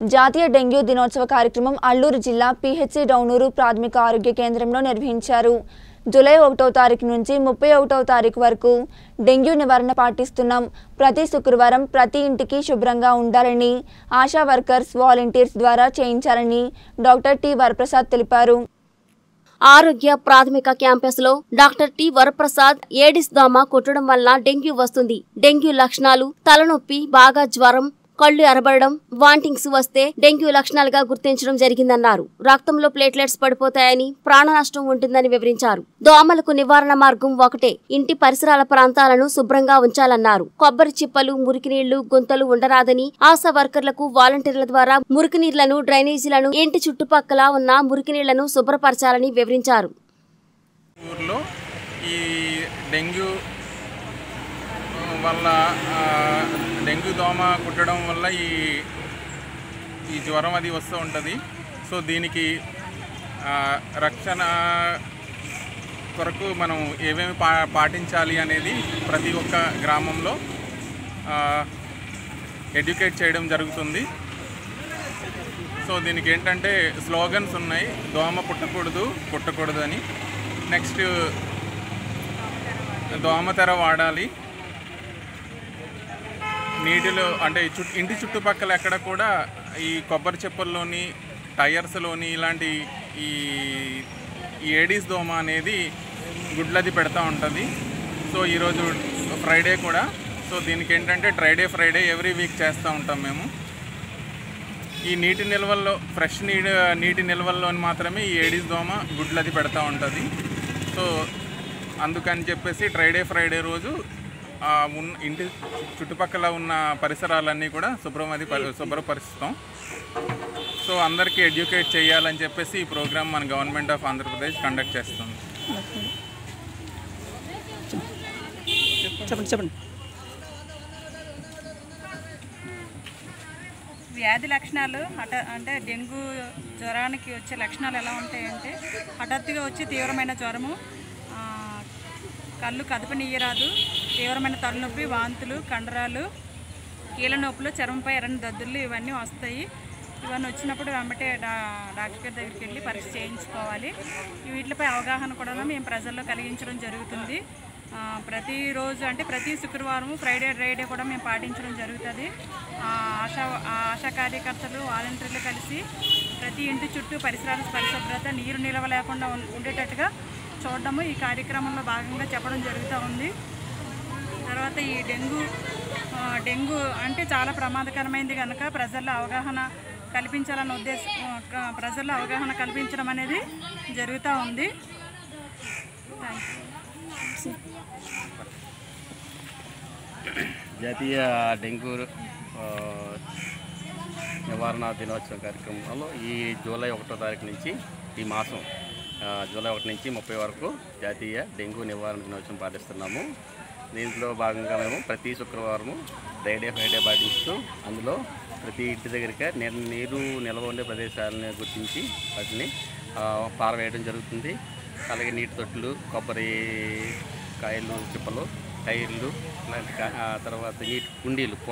జాతీయ డెంగ్యూ దినోత్సవ కార్యక్రమం అల్లూరు జిల్లా పిహెచ్సి డౌనూరు ప్రాథమిక ఆరోగ్య కేంద్రంలో నిర్వహించారు జూలై ఒకటో తారీఖు నుంచి ముప్పై ఒకటో తారీఖు వరకు డెంగ్యూ నివారణ పాటిస్తున్నాం ప్రతి శుక్రవారం ప్రతి ఇంటికి శుభ్రంగా ఉండాలని ఆశా వర్కర్స్ వాలంటీర్స్ ద్వారా చేయించాలని డాక్టర్ టి వరప్రసాద్ తెలిపారు ఆరోగ్య ప్రాథమిక క్యాంపస్ లో డాక్టర్ టి వరప్రసాద్ ఏడిస్ దోమ కుట్టడం వల్ల డెంగ్యూ వస్తుంది డెంగ్యూ లక్షణాలు తలనొప్పి బాగా జ్వరం కళ్ళు ఎరబడడం వాంటింగ్స్ వస్తే డెంగ్యూ లక్షణాలుగా గుర్తించడం జరిగిందన్నారు రక్తంలో ప్లేట్లెట్స్ పడిపోతాయని ప్రాణ నష్టం ఉంటుందని వివరించారు దోమలకు నివారణ మార్గం ఒకటే ఇంటి పరిసరాల ప్రాంతాలను శుభ్రంగా ఉంచాలన్నారు కొబ్బరి చిప్పలు మురికినీళ్లు గుంతలు ఉండరాదని ఆశా వర్కర్లకు వాలంటీర్ల ద్వారా మురికినీళ్లను డ్రైనేజీలను ఇంటి చుట్టుపక్కల ఉన్న మురికినీళ్లను శుభ్రపరచాలని వివరించారు ఊర్లో ఈ డెంగ్యూ వల్ల ఆ, డెంగ్యూ దోమ కుట్టడం వల్ల ఈ ఈ జ్వరం అది వస్తూ ఉంటుంది సో దీనికి ఆ, రక్షణ కొరకు మనం ఏమేమి పా పాటించాలి అనేది ప్రతి ఒక్క గ్రామంలో ఎడ్యుకేట్ చేయడం జరుగుతుంది సో దీనికి ఏంటంటే స్లోగన్స్ ఉన్నాయి దోమ పుట్టకూడదు పుట్టకూడదు అని నెక్స్ట్ దోమతెర వాడాలి నీటిలో అంటే చుట్ ఇంటి చుట్టుపక్కల ఎక్కడ కూడా ఈ కొబ్బరి చెప్పుల్లోని టైర్స్లోని ఇలాంటి ఈ ఈ ఏడీస్ దోమ అనేది గుడ్లది పెడతా ఉంటుంది సో ఈరోజు ఫ్రైడే కూడా సో దీనికి ఏంటంటే ట్రైడే ఫ్రైడే ఎవ్రీ వీక్ చేస్తూ ఉంటాం మేము ఈ నీటి నిల్వల్లో ఫ్రెష్ నీటి నీటి నిల్వల్లో మాత్రమే ఈ ఏడీస్ దోమ గుడ్లది పెడతా ఉంటుంది సో అందుకని చెప్పేసి ట్రైడే ఫ్రైడే రోజు ఆ ఉన్న ఇంటి చుట్టుపక్కల ఉన్న పరిసరాలన్నీ కూడా శుభ్రమది పరి- శుభ్రపరుస్తాం సో అందరికీ ఎడ్యుకేట్ చేయాలని చెప్పేసి ఈ ప్రోగ్రామ్ మన గవర్నమెంట్ ఆఫ్ ఆంధ్రప్రదేశ్ కండక్ట్ చేస్తుంది చెప్పండి చెప్పండి వ్యాధి లక్షణాలు హఠ అంటే డెంగ్యూ జ్వరానికి వచ్చే లక్షణాలు ఎలా ఉంటాయంటే హఠాత్తుగా వచ్చి తీవ్రమైన జ్వరము ఆ, కళ్ళు కదపనీయరాదు తీవ్రమైన తలనొప్పి వాంతులు కండరాలు కీళ్ళ నొప్పులు చర్మంపై ఎర్రని దద్దుర్లు ఇవన్నీ వస్తాయి ఇవన్నీ వచ్చినప్పుడు వెంబటే డా డాక్టర్ గారి దగ్గరికి వెళ్ళి పరీక్ష చేయించుకోవాలి వీటిపై అవగాహన కూడా మేము ప్రజల్లో కలిగించడం జరుగుతుంది ఆ, ప్రతిరోజు అంటే ప్రతి శుక్రవారం ఫ్రైడే డ్రైడే కూడా మేము పాటించడం జరుగుతుంది ఆ, ఆశా ఆ ఆశా కార్యకర్తలు వాలంటీర్లు కలిసి ప్రతి ఇంటి చుట్టూ పరిసరాల పరిశుభ్రత నీరు నిల్వ లేకుండా ఉం- ఉండేటట్టుగా చూడడము ఈ కార్యక్రమంలో భాగంగా చెప్పడం జరుగుతూ ఉంది తర్వాత ఈ డెంగ్యూ ఆ, డెంగ్యూ అంటే చాలా ప్రమాదకరమైనది కనుక ప్రజల్లో అవగాహన కల్పించాలన్న ఉద్దేశం ఆ, క- ప్రజల్లో అవగాహన కల్పించడం అనేది జరుగుతూ ఉంది థ్యాంక్ యూ జాతీయ డెంగ్యూ ఆ, నివారణ దినోత్సవం కార్యక్రమంలో ఈ జూలై ఒకటో తారీఖు నుంచి ఈ మాసం ఆ, జూలై ఒకటి నుంచి ముప్పై వరకు జాతీయ డెంగ్యూ నివారణ దినోత్సవం పాటిస్తున్నాము దీంట్లో భాగంగా మేము ప్రతి శుక్రవారము ఫ్రైడే ఫ్రైడే పాటిస్తూ అందులో ప్రతి ఇంటి దగ్గరికి నీరు నీరు నిల్వ ఉండే ప్రదేశాలను గుర్తించి వాటిని ఆ, పారవేయడం జరుగుతుంది అలాగే నీటి తొట్టులు కొబ్బరి కాయలు చిప్పలు టైర్లు ఇలాంటి కా- ఆ తర్వాత నీటి కుండీలు